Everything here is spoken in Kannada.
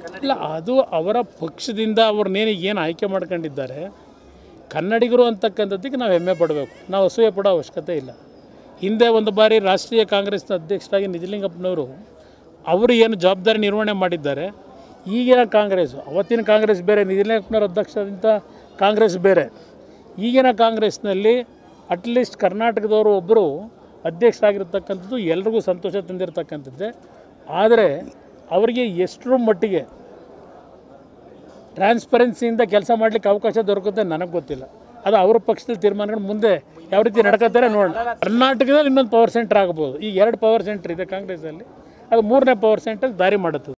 ಇಲ್ಲ ಅದು ಅವರ ಪಕ್ಷದಿಂದ ಅವ್ರನ್ನೇನು ಏನು ಆಯ್ಕೆ ಮಾಡ್ಕೊಂಡಿದ್ದಾರೆ ಕನ್ನಡಿಗರು ಅಂತಕ್ಕಂಥದ್ದಕ್ಕೆ ನಾವು ಹೆಮ್ಮೆ ಪಡಬೇಕು ನಾವು ಅಸೂಯೆ ಪಡೋ ಅವಶ್ಯಕತೆ ಇಲ್ಲ ಹಿಂದೆ ಒಂದು ಬಾರಿ ರಾಷ್ಟ್ರೀಯ ಕಾಂಗ್ರೆಸ್ನ ಅಧ್ಯಕ್ಷರಾಗಿ ನಿಜಲಿಂಗಪ್ಪನವರು ಅವರು ಏನು ಜವಾಬ್ದಾರಿ ನಿರ್ವಹಣೆ ಮಾಡಿದ್ದಾರೆ ಈಗಿನ ಕಾಂಗ್ರೆಸ್ ಅವತ್ತಿನ ಕಾಂಗ್ರೆಸ್ ಬೇರೆ ನಿಜಲಿಂಗಪ್ಪನವ್ರ ಅಧ್ಯಕ್ಷದಿಂದ ಕಾಂಗ್ರೆಸ್ ಬೇರೆ ಈಗಿನ ಕಾಂಗ್ರೆಸ್ನಲ್ಲಿ ಅಟ್ಲೀಸ್ಟ್ ಕರ್ನಾಟಕದವರು ಒಬ್ಬರು ಅಧ್ಯಕ್ಷರಾಗಿರ್ತಕ್ಕಂಥದ್ದು ಎಲ್ರಿಗೂ ಸಂತೋಷ ತಂದಿರತಕ್ಕಂಥದ್ದೇ ಆದರೆ ಅವರಿಗೆ ಎಷ್ಟರ ಮಟ್ಟಿಗೆ ಟ್ರಾನ್ಸ್ಪರೆನ್ಸಿಯಿಂದ ಕೆಲಸ ಮಾಡಲಿಕ್ಕೆ ಅವಕಾಶ ದೊರಕುತ್ತೆ ನನಗೆ ಗೊತ್ತಿಲ್ಲ ಅದು ಅವ್ರ ಪಕ್ಷದಲ್ಲಿ ತೀರ್ಮಾನಗಳು ಮುಂದೆ ಯಾವ ರೀತಿ ನಡ್ಕೋತಾರೆ ನೋಡೋಣ ಕರ್ನಾಟಕದಲ್ಲಿ ಇನ್ನೊಂದು ಪವರ್ ಸೆಂಟರ್ ಆಗ್ಬೋದು ಈಗ ಎರಡು ಪವರ್ ಸೆಂಟರ್ ಇದೆ ಕಾಂಗ್ರೆಸ್ಸಲ್ಲಿ ಅದು ಮೂರನೇ ಪವರ್ ಸೆಂಟರ್ ದಾರಿ ಮಾಡುತ್ತದೆ